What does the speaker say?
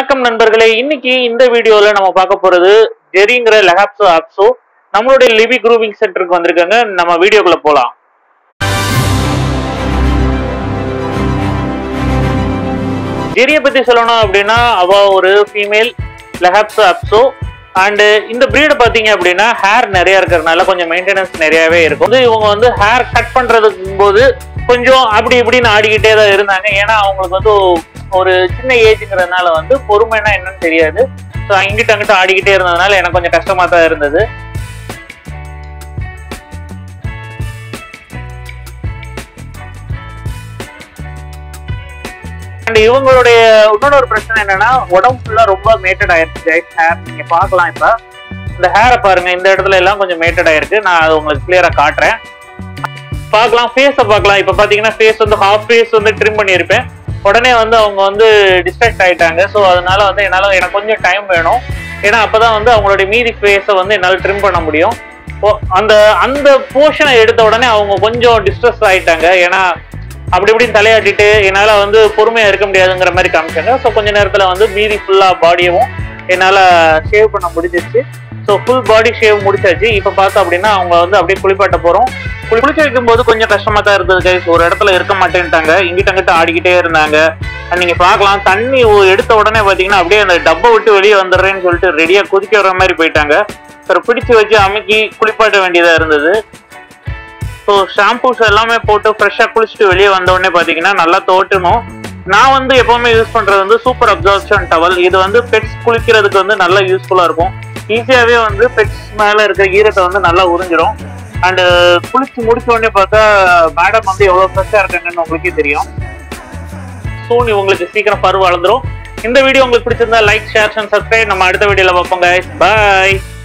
வணக்கம் நண்பர்களே இன்னைக்கு இந்த வீடியோல நம்ம பார்க்க போறது ஜெரிங்கிற லெஹாப்ஸோ ஆப்ஸோ நம்மளுடைய லிவி குரூவிங் சென்டருக்கு வந்திருக்காங்க நம்ம வீடியோக்குள்ள போலாம் ஜெரியை பத்தி சொல்லணும் அப்படின்னா அவ ஒரு ஃபீமேல் லெஹாப்ஸோ ஆப்ஸோ அண்ட் இந்த பிரீடு பாத்தீங்க அப்படின்னா ஹேர் நிறைய இருக்கிறதுனால கொஞ்சம் மெயின்டெனன்ஸ் நிறையவே இருக்கும் வந்து இவங்க வந்து ஹேர் கட் பண்றதுக்கு போது கொஞ்சம் அப்படி இப்படின்னு ஆடிக்கிட்டே தான் இருந்தாங்க ஏன்னா அவங்களுக்கு வந்து ஒரு சின்ன ஏஜ்ங்கிறதுனால வந்து பொறுமைனா என்னன்னு தெரியாது ஸோ அங்கிட்ட அங்கிட்ட ஆடிக்கிட்டே இருந்ததுனால எனக்கு கொஞ்சம் கஷ்டமா தான் இருந்தது அண்ட் இவங்களுடைய இன்னொரு ஒரு பிரச்சனை என்னன்னா உடம்பு ஃபுல்லா ரொம்ப மேட்டட் ஆயிருச்சு கைஸ் ஹேர் நீங்க பார்க்கலாம் இப்ப இந்த ஹேரை பாருங்க இந்த இடத்துல எல்லாம் கொஞ்சம் மேட்டட் ஆயிருக்கு நான் அது உங்களுக்கு கிளியரா காட்டுறேன் பார்க்கலாம் ஃபேஸை பார்க்கலாம் இப்போ பார்த்தீங்கன்னா ஃபேஸ் வந்து ஹாஃப் ஃபேஸ் வந்து ட்ரிம் பண்ணியிருப்பேன் உடனே வந்து அவங்க வந்து டிஸ்ட்ராக்ட் ஆயிட்டாங்க ஸோ அதனால வந்து என்னால் எனக்கு கொஞ்சம் டைம் வேணும் ஏன்னா அப்பதான் வந்து அவங்களுடைய மீதி ஃபேஸை வந்து என்னால் ட்ரிம் பண்ண முடியும் ஓ, அந்த அந்த போர்ஷனை எடுத்த உடனே அவங்க கொஞ்சம் டிஸ்ட்ரெஸ் ஆயிட்டாங்க ஏன்னா அப்படி இப்படின்னு தலையாட்டிட்டு என்னால் வந்து பொறுமையாக இருக்க முடியாதுங்கிற மாதிரி காமிச்சாங்க ஸோ கொஞ்ச நேரத்தில் வந்து மீதி ஃபுல்லாக பாடியவும் என்னால் ஷேவ் பண்ண முடிஞ்சிருச்சு ஸோ ஃபுல் பாடி ஷேவ் முடிச்சாச்சு இப்போ பார்த்தோம் அப்படின்னா அவங்க வந்து அப்படியே குளிப்பாட்ட போகிறோம் குளிக்க வைக்கும் போது கொஞ்சம் கஷ்டமா தான் இருந்தது கைஸ் ஒரு இடத்துல இருக்க மாட்டேன்ட்டாங்க இங்கிட்ட அங்கிட்ட ஆடிக்கிட்டே இருந்தாங்க And நீங்க பார்க்கலாம் தண்ணி ஒ- எடுத்த உடனே பாத்தீங்கன்னா அப்படியே அந்த டப்பை விட்டு வெளியே வந்துடுறேன்னு சொல்லிட்டு ரெடியா குதிக்க வர மாதிரி போயிட்டாங்க அப்புறம் பிடிச்சு வச்சு அமுக்கி குளிப்பாட்ட வேண்டியதா இருந்தது ஸோ ஷாம்பூஸ் எல்லாமே போட்டு ஃப்ரெஷ்ஷாக குளிச்சுட்டு வெளியே வந்த உடனே பார்த்தீங்கன்னா நல்லா தோட்டணும் நான் வந்து எப்பவுமே யூஸ் பண்றது வந்து சூப்பர் அப்சார்ப்ஷன் டவல் இது வந்து பெட்ஸ் குளிக்கிறதுக்கு வந்து நல்லா யூஸ்ஃபுல்லா இருக்கும் ஈஸியாவே வந்து பெட்ஸ் மேல இருக்கிற ஈரத்தை வந்து நல்லா உறிஞ்சிரும் அண்ட் குளிச்சு முடிச்ச உடனே பார்த்தா மேடம் வந்து எவ்வளவு ஃப்ரெஷ்ஷா இருக்காங்கன்னு உங்களுக்கே தெரியும் சூன் உங்களுக்கு சீக்கிரம் பருவ வளர்ந்துரும் இந்த வீடியோ உங்களுக்கு பிடிச்சிருந்தா லைக் ஷேர் அண்ட் சப்ஸ்கிரைப் நம்ம அடுத்த வீடியோல பார்ப்போம் guys. bye